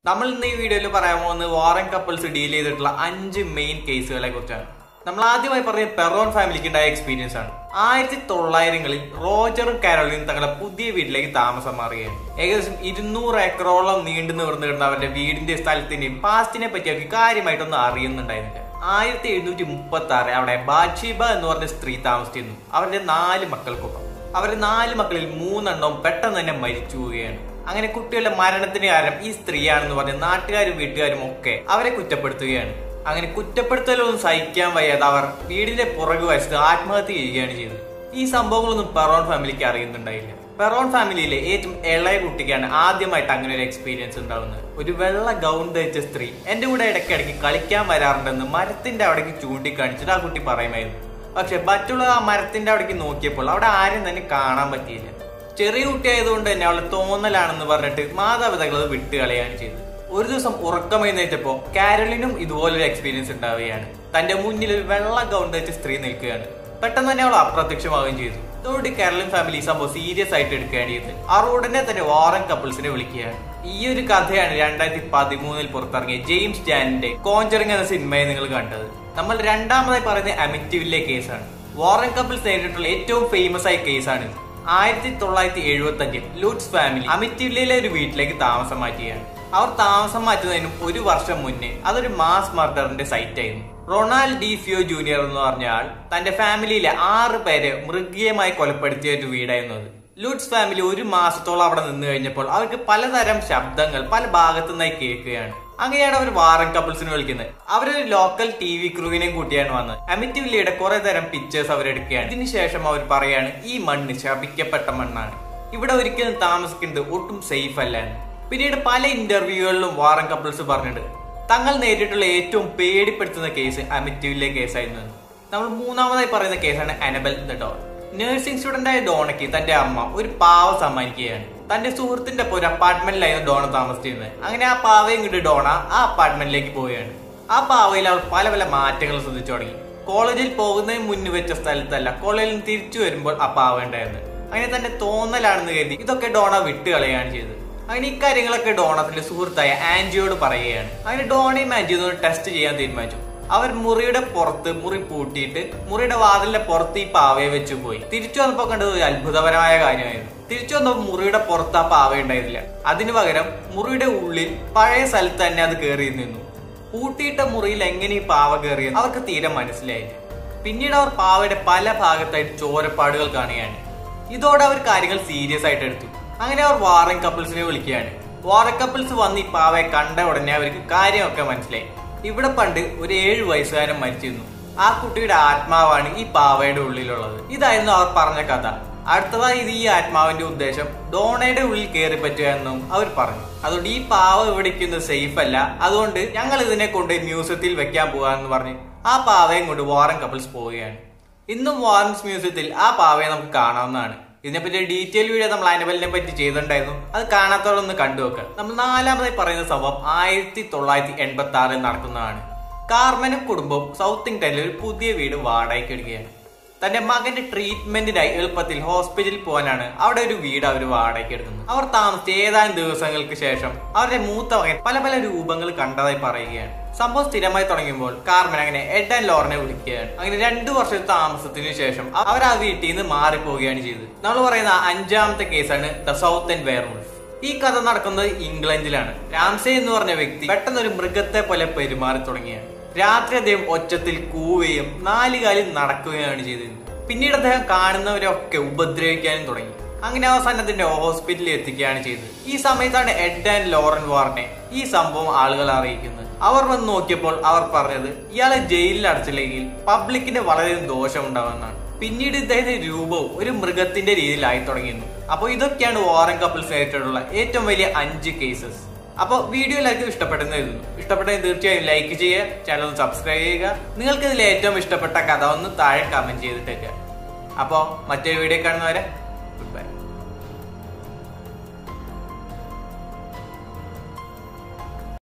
നമ്മൾ ഇന്ന് ഈ വീഡിയോയിൽ പറയാൻ പോകുന്നത് വാറൻ കപ്പിൾസ് ഡീൽ ചെയ്തിട്ടുള്ള അഞ്ച് മെയിൻ കേസുകളെ കുറിച്ചാണ് നമ്മൾ ആദ്യമായി പറഞ്ഞ പെറോൺ ഫാമിലിക്ക് ഉണ്ടായ എക്സ്പീരിയൻസ് ആണ് ആയിരത്തി തൊള്ളായിരങ്ങളിൽ റോജറും കാരോളിനും തങ്ങളുടെ പുതിയ വീട്ടിലേക്ക് താമസം മാറുകയാണ് ഏകദേശം ഇരുന്നൂറ് ഏക്കറോളം നീണ്ടു നിവർന്നു കിടന്ന അവരുടെ വീടിന്റെ സ്ഥലത്തിന്റെയും പാസ്റ്റിനെ പറ്റി അവർക്ക് കാര്യമായിട്ടൊന്നും അറിയുന്നുണ്ടായിരുന്നില്ല ആയിരത്തി എഴുന്നൂറ്റി മുപ്പത്തി ആറ് അവിടെ ബാഷിബ എന്ന് പറഞ്ഞ സ്ത്രീ താമസിച്ചിരുന്നു അവരുടെ നാല് മക്കൾക്കൊപ്പം അവരുടെ നാല് മക്കളിൽ മൂന്നെണ്ണവും പെട്ടെന്ന് തന്നെ മരിച്ചു പോവുകയാണ് അങ്ങനെ കുട്ടികളുടെ മരണത്തിന് കാരണം ഈ സ്ത്രീയാണെന്ന് പറഞ്ഞ് നാട്ടുകാരും വീട്ടുകാരും ഒക്കെ അവരെ കുറ്റപ്പെടുത്തുകയാണ് അങ്ങനെ കുറ്റപ്പെടുത്തലൊന്നും സഹിക്കാൻ വയ്യാതെ അവർ വീടിന്റെ പുറകു വശത്ത് ആത്മഹത്യ ചെയ്യുകയാണ് ചെയ്തത് ഈ സംഭവങ്ങളൊന്നും പെറോൺ ഫാമിലിക്ക് അറിയുന്നുണ്ടായില്ല പെറോൺ ഫാമിലിയിലെ ഏറ്റവും ഇളയ കുട്ടിക്കാണ് ആദ്യമായിട്ട് അങ്ങനെ ഒരു എക്സ്പീരിയൻസ് ഉണ്ടാവുന്നത് ഒരു വെള്ള ഗൗൺ ധരിച്ച സ്ത്രീ എന്റെ കൂടെ ഇടയ്ക്കിടയ്ക്ക് കളിക്കാൻ വരാറുണ്ടെന്ന് മരത്തിന്റെ അവിടേക്ക് ചൂണ്ടിക്കാണിച്ചിട്ട് ആ കുട്ടി പറയുമായിരുന്നു പക്ഷെ മറ്റുള്ള ആ മരത്തിന്റെ അവിടേക്ക് നോക്കിയപ്പോൾ അവിടെ ആരും തന്നെ കാണാൻ പറ്റിയില്ല ചെറിയ കുട്ടിയായതുകൊണ്ട് തന്നെ അവളെ തോന്നലാണെന്ന് പറഞ്ഞിട്ട് മാതാപിതാക്കൾ അത് വിട്ടുകളയാണ് ചെയ്തത് ഒരു ദിവസം ഉറക്കം എഴുന്നേറ്റപ്പോ കാരലിനും ഇതുപോലൊരു എക്സ്പീരിയൻസ് ഉണ്ടാവുകയാണ് തന്റെ മുന്നിൽ ഒരു വെള്ള ഗൗൺ ധരിച്ച സ്ത്രീ നിൽക്കുകയാണ് പെട്ടെന്ന് തന്നെ അവൾ അപ്രത്യക്ഷമാവുകയും ചെയ്തു ഇതോടെ കാരലിൻ ഫാമിലി ഈ സംഭവം സീരിയസ് ആയിട്ട് എടുക്കുകയാണ് ചെയ്തത് അവർ ഉടനെ തന്നെ വാറൻ കപ്പിൾസിനെ വിളിക്കുകയാണ് ഈ ഒരു കഥയാണ് രണ്ടായിരത്തി പതിമൂന്നിൽ പുറത്തിറങ്ങിയ ജെയിംസ് ജാനിന്റെ കോഞ്ചറിങ് എന്ന സിനിമയെ നിങ്ങൾ കണ്ടത് നമ്മൾ രണ്ടാമതായി പറയുന്ന അമിറ്റിവിലെ കേസാണ് വാറൻ കപ്പിൾസ് നേരിട്ടുള്ള ഏറ്റവും ഫേമസ് ആയ കേസാണ് ഇത് ആയിരത്തി തൊള്ളായിരത്തി എഴുപത്തി അഞ്ചിൽ ലൂട്ട്സ് ഫാമിലി അമിറ്റിവില്ലയിലെ ഒരു വീട്ടിലേക്ക് താമസം മാറ്റുകയാണ് അവർ താമസം മാറ്റുന്നതിനും ഒരു വർഷം മുന്നേ അതൊരു മാസ് മർഡറിന്റെ സൈറ്റ് ആയിരുന്നു റൊണാൾഡ് ഡി ഫിയോ ജൂനിയർ എന്ന് പറഞ്ഞ ആൾ തന്റെ ഫാമിലിയിലെ ആറ് പേരെ മൃഗീയമായി കൊലപ്പെടുത്തിയ ഒരു വീടായിരുന്നു അത് ലൂട്ട്സ് ഫാമിലി ഒരു മാസത്തോളം അവിടെ നിന്ന് കഴിഞ്ഞപ്പോൾ അവർക്ക് പലതരം ശബ്ദങ്ങൾ പല ഭാഗത്തു നിന്നായി കേൾക്കുകയാണ് അങ്ങനെയാണ് അവർ വാറൻ കപ്പിൾസിനെ വിളിക്കുന്നത് അവരൊരു ലോക്കൽ ടി വി ക്രൂവിനെയും കൂട്ടിയാണ് വന്നത് അമിറ്റിവില്ലയുടെ കുറെ തരം പിക്ചേഴ്സ് അവരെടുക്കുകയാണ് ഇതിനുശേഷം അവർ പറയാണ് ഈ മണ്ണ് ശപിക്കപ്പെട്ട മണ്ണാണ് ഇവിടെ ഒരിക്കലും താമസിക്കുന്നത് ഒട്ടും സേഫ് അല്ല എന്ന് പിന്നീട് പല ഇന്റർവ്യൂകളിലും വാറൻ കപ്പിൾസ് പറഞ്ഞിട്ടുണ്ട് തങ്ങൾ നേരിട്ടുള്ള ഏറ്റവും പേടിപ്പെടുത്തുന്ന കേസ് അമിറ്റിവിലെ കേസായിരുന്നു എന്ന്. നമ്മൾ മൂന്നാമതായി പറയുന്ന കേസാണ് Annabelle the doll nursing student ആയ ഡോണയ്ക്ക് തന്റെ അമ്മ ഒരു പാവ സമ്മാനിക്കുകയാണ് തന്റെ സുഹൃത്തിന്റെ ഒപ്പം ഒരു അപ്പാർട്ട്മെന്റിലായിരുന്നു ഡോണ താമസിച്ചിരുന്നത് അങ്ങനെ ആ പാവയും കിട്ടി ഡോണ ആ അപ്പാർട്ട്മെന്റിലേക്ക് പോവുകയാണ് ആ പാവയിൽ അവർ പല പല മാറ്റങ്ങൾ ശ്രദ്ധിച്ചു തുടങ്ങി കോളേജിൽ പോകുന്നതിന് മുന്ന് വെച്ച സ്ഥലത്തല്ല കോളേജിൽ നിന്ന് തിരിച്ചു വരുമ്പോൾ ആ പാവ ഉണ്ടായിരുന്നത് അങ്ങനെ തന്റെ തോന്നലാണെന്ന് കരുതി ഇതൊക്കെ ഡോണ വിട്ടുകളയാണ് ചെയ്തത് അങ്ങനെ ഇക്കാര്യങ്ങളൊക്കെ ഡോണത്തിന്റെ സുഹൃത്തായ ആൻജിയോട് പറയുകയാണ് അങ്ങനെ ഡോണയും ആൻജിയും ഒന്ന് ടെസ്റ്റ് ചെയ്യാൻ തീരുമാനിച്ചു അവർ മുറിയുടെ പുറത്ത് മുറി പൂട്ടിയിട്ട് മുറിയുടെ വാതിലിന്റെ പുറത്ത് ഈ പാവയെ വെച്ച് പോയി തിരിച്ചു വന്നപ്പോ കണ്ടത് ഒരു അത്ഭുതപരമായ കാര്യമായിരുന്നു തിരിച്ചു വന്നപ്പോൾ മുറിയുടെ പുറത്ത് ആ പാവ ഉണ്ടായിരുന്നില്ല അതിനു പകരം മുറിയുടെ ഉള്ളിൽ പഴയ സ്ഥലത്ത് തന്നെ അത് കയറി നിന്നു പൂട്ടിയിട്ട മുറിയിൽ എങ്ങനെ ഈ പാവ കയറിയെന്ന് അവർക്ക് തീരെ മനസ്സിലായില്ല പിന്നീട് അവർ പാവയുടെ പല ഭാഗത്തായിട്ട് ചോരപ്പാടുകൾ കാണുകയാണ് ഇതോടെ അവർ കാര്യങ്ങൾ സീരിയസ് ആയിട്ട് എടുത്തു അങ്ങനെ അവർ വാറൻ കപ്പിൾസിനെ വിളിക്കുകയാണ് വാറൻ കപ്പിൾസ് വന്ന് ഈ പാവയെ കണ്ട ഉടനെ അവർക്ക് കാര്യമൊക്കെ മനസ്സിലായി ഇവിടെ പണ്ട് ഒരു ഏഴ് വയസ്സുകാരൻ മരിച്ചിരുന്നു ആ കുട്ടിയുടെ ആത്മാവാണ് ഈ പാവയുടെ ഉള്ളിലുള്ളത് ഇതായിരുന്നു അവർ പറഞ്ഞ കഥ അടുത്തതായി ഇത് ഈ ആത്മാവിന്റെ ഉദ്ദേശം ഡോണയുടെ ഉള്ളിൽ കയറി പറ്റുക എന്നും അവർ പറഞ്ഞു അതുകൊണ്ട് ഈ പാവ ഇവിടെ ഇരിക്കുന്നത് സേഫ് അല്ല അതുകൊണ്ട് ഞങ്ങൾ ഇതിനെ കൊണ്ട് മ്യൂസിയത്തിൽ വെക്കാൻ പോകാന്ന് പറഞ്ഞ് ആ പാവയും കൊണ്ട് വാറൻ കപ്പിൾസ് പോവുകയാണ് ഇന്നും വാറൻസ് മ്യൂസിയത്തിൽ ആ പാവയെ നമുക്ക് കാണാവുന്നതാണ് ഇതിനെപ്പറ്റി ഡീറ്റെയിൽ വീഡിയോ നമ്മൾ അനബലിനെ പറ്റി ചെയ്തിട്ടുണ്ടായിരുന്നു അത് കാണാത്തവരൊന്ന് കണ്ടു വെക്കുക നമ്മൾ നാലാമതായി പറയുന്ന സംഭവം ആയിരത്തി തൊള്ളായിരത്തി എൺപത്തി ആറിൽ നടക്കുന്നതാണ് കാർമനും കുടുംബവും സൗത്ത് ഇംഗ്ലണ്ടിൽ ഒരു പുതിയ വീട് വാടകയ്ക്ക് എടുക്കുകയാണ് തന്റെ മകന്റെ ട്രീറ്റ്മെന്റിനായി എളുപ്പത്തിൽ ഹോസ്പിറ്റലിൽ പോകാനാണ് അവിടെ ഒരു വീട് അവർ വാടകയ്ക്ക് എടുക്കുന്നത് അവർ താമസിച്ച ഏതാനും ദിവസങ്ങൾക്ക് ശേഷം അവരുടെ മൂത്ത മകൻ പല പല രൂപങ്ങൾ കണ്ടതായി പറയുകയാണ് സംഭവം സ്ഥിരമായി തുടങ്ങുമ്പോൾ കാർമൻ അങ്ങനെ എഡ് ആൻഡ് ലോറിനെ വിളിക്കുകയാണ് അങ്ങനെ രണ്ടു വർഷത്തെ താമസത്തിന് ശേഷം അവർ ആ വീട്ടിൽ നിന്ന് മാറിപ്പോവുകയാണ് ചെയ്തത് നമ്മൾ പറയുന്ന അഞ്ചാമത്തെ കേസാണ് ദ സൗത്ത് ആൻഡ് വെയർവുൾഫ് ഈ കഥ നടക്കുന്നത് ഇംഗ്ലണ്ടിലാണ് രാംസെ എന്ന് പറഞ്ഞ വ്യക്തി പെട്ടെന്ന് ഒരു മൃഗത്തെ പോലെ പെരുമാറി തുടങ്ങിയാണ് രാത്രി അദ്ദേഹം ഒച്ചത്തിൽ കൂവുകയും നാലുകാലിൽ നടക്കുകയാണ് ചെയ്തത് പിന്നീട് അദ്ദേഹം കാണുന്നവരൊക്കെ ഉപദ്രവിക്കാനും തുടങ്ങി അങ്ങനെ അവസാനം അതിന്റെ ഹോസ്പിറ്റലിൽ എത്തിക്കുകയാണ് ചെയ്തത് ഈ സമയത്താണ് എഡ് ആൻഡ് ലോറൻ വാറിനെ ഈ സംഭവം ആളുകൾ അറിയിക്കുന്നത് അവർ വന്ന് നോക്കിയപ്പോൾ അവർ പറഞ്ഞത് ഇയാളെ ജയിലിൽ അടച്ചില്ലെങ്കിൽ പബ്ലിക്കിന് വളരെയധികം ദോഷമുണ്ടാവുമെന്നാണ് പിന്നീട് ഇദ്ദേഹത്തിന്റെ രൂപവും ഒരു മൃഗത്തിന്റെ രീതിയിലായി തുടങ്ങിയിരുന്നു അപ്പോൾ ഇതൊക്കെയാണ് വാറൻ കപ്പിൾസ് നേരിട്ടുള്ള ഏറ്റവും വലിയ അഞ്ച് കേസസ് അപ്പോൾ വീഡിയോ എല്ലാവർക്കും ഇഷ്ടപ്പെട്ടെന്ന് എഴുതുന്നു ഇഷ്ടപ്പെട്ടെങ്കിൽ തീർച്ചയായും ലൈക്ക് ചെയ്യുക ചാനൽ ഒന്ന് സബ്സ്ക്രൈബ് ചെയ്യുക നിങ്ങൾക്ക് ഇതിൽ ഏറ്റവും ഇഷ്ടപ്പെട്ട കഥ ഒന്ന് താഴെ കമന്റ് ചെയ്തിട്ടേക്കുക അപ്പോൾ മറ്റൊരു വീഡിയോ കാണുന്നവരെ ഗുഡ് ബൈ